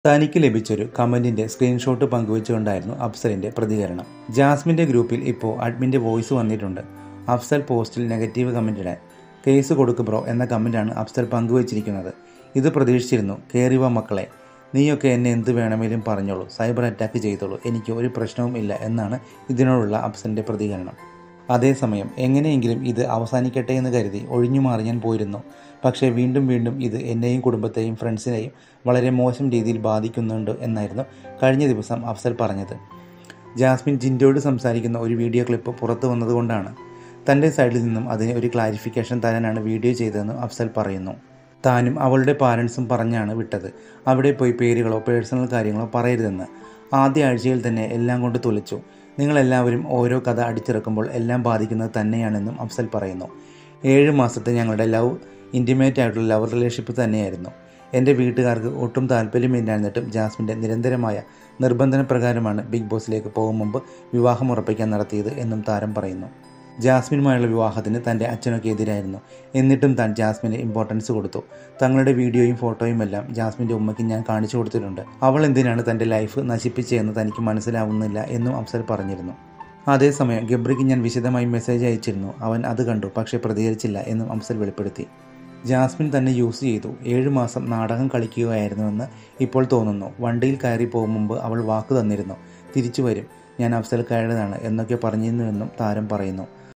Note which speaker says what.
Speaker 1: തനിക്ക് ലഭിച്ചൊരു കമന്റിന്റെ സ്ക്രീൻഷോട്ട് പങ്കുവച്ചുകൊണ്ടായിരുന്നു അഫ്സലിന്റെ പ്രതികരണം ജാസ്മിന്റെ ഗ്രൂപ്പിൽ ഇപ്പോൾ അഡ്മിന്റെ വോയിസ് വന്നിട്ടുണ്ട് അഫ്സൽ പോസ്റ്റിൽ നെഗറ്റീവ് കമന്റ് ഇടാൻ കേസ് കൊടുക്ക് ബ്രോ എന്ന കമന്റാണ് അഫ്സൽ പങ്കുവച്ചിരിക്കുന്നത് ഇത് പ്രതീക്ഷിച്ചിരുന്നു കേറിവ മക്കളെ നീയൊക്കെ എന്നെ എന്ത് വേണമെങ്കിലും പറഞ്ഞോളൂ സൈബർ അറ്റാക്ക് ചെയ്തോളൂ എനിക്ക് ഒരു പ്രശ്നവും ഇല്ല എന്നാണ് ഇതിനോടുള്ള അഫ്സലിന്റെ പ്രതികരണം അതേസമയം എങ്ങനെയെങ്കിലും ഇത് അവസാനിക്കട്ടെ എന്ന് കരുതി ഒഴിഞ്ഞു മാറി ഞാൻ പോയിരുന്നു പക്ഷേ വീണ്ടും വീണ്ടും ഇത് എന്നെയും കുടുംബത്തെയും ഫ്രണ്ട്സിനെയും വളരെ മോശം രീതിയിൽ ബാധിക്കുന്നുണ്ട് എന്നായിരുന്നു കഴിഞ്ഞ ദിവസം അഫ്സൽ പറഞ്ഞത് ജാസ്മിൻ ജിൻഡോയോട് സംസാരിക്കുന്ന ഒരു വീഡിയോ ക്ലിപ്പ് പുറത്തു വന്നതുകൊണ്ടാണ് തൻ്റെ സൈഡിൽ നിന്നും അതിന് ഒരു ക്ലാരിഫിക്കേഷൻ തരാനാണ് വീഡിയോ ചെയ്തതെന്ന് അഫ്സൽ പറയുന്നു താനും അവളുടെ പാരൻസും പറഞ്ഞാണ് വിട്ടത് അവിടെ പോയി പേരുകളോ പേഴ്സണൽ കാര്യങ്ങളോ പറയരുതെന്ന് ആദ്യ ആഴ്ചയിൽ തന്നെ എല്ലാം കൊണ്ട് തുലച്ചു നിങ്ങളെല്ലാവരും ഓരോ കഥ അടിച്ചിറക്കുമ്പോൾ എല്ലാം ബാധിക്കുന്നത് തന്നെയാണെന്നും അഫ്സൽ പറയുന്നു ഏഴ് മാസത്തെ ഞങ്ങളുടെ ലവ് ഇൻറ്റിമേറ്റ് ആയിട്ടുള്ള ലവ് റിലേഷൻഷിപ്പ് തന്നെയായിരുന്നു എൻ്റെ വീട്ടുകാർക്ക് ഒട്ടും താല്പര്യമില്ലായിരുന്നിട്ടും ജാസ്മിൻ്റെ നിരന്തരമായ നിർബന്ധന പ്രകാരമാണ് ബിഗ് ബോസിലേക്ക് പോകും മുമ്പ് വിവാഹം ഉറപ്പിക്കാൻ നടത്തിയത് എന്നും താരം പറയുന്നു ജാസ്മിനുമായുള്ള വിവാഹത്തിന് തൻ്റെ അച്ഛനൊക്കെ എതിരായിരുന്നു എന്നിട്ടും താൻ ജാസ്മിന് ഇമ്പോർട്ടൻസ് കൊടുത്തു തങ്ങളുടെ വീഡിയോയും ഫോട്ടോയും എല്ലാം ജാസ്മിൻ്റെ ഉമ്മയ്ക്ക് ഞാൻ കാണിച്ചു കൊടുത്തിട്ടുണ്ട് അവൾ എന്തിനാണ് തൻ്റെ ലൈഫ് നശിപ്പിച്ചതെന്ന് തനിക്ക് മനസ്സിലാവുന്നില്ല എന്നും അഫ്സൽ പറഞ്ഞിരുന്നു അതേസമയം ഗബ്രിക്ക് ഞാൻ വിശദമായി മെസ്സേജ് അയച്ചിരുന്നു അവൻ അത് കണ്ടു പക്ഷേ പ്രതികരിച്ചില്ല എന്നും അഫ്സൽ വെളിപ്പെടുത്തി ജാസ്മിൻ തന്നെ യൂസ് ചെയ്തു ഏഴ് മാസം നാടകം കളിക്കുകയായിരുന്നുവെന്ന് ഇപ്പോൾ തോന്നുന്നു വണ്ടിയിൽ കയറി പോകും മുമ്പ് അവൾ വാക്ക് തന്നിരുന്നു തിരിച്ചു വരും ഞാൻ അഫ്സൽ കയറതാണ് എന്നൊക്കെ പറഞ്ഞിരുന്നുവെന്നും താരം പറയുന്നു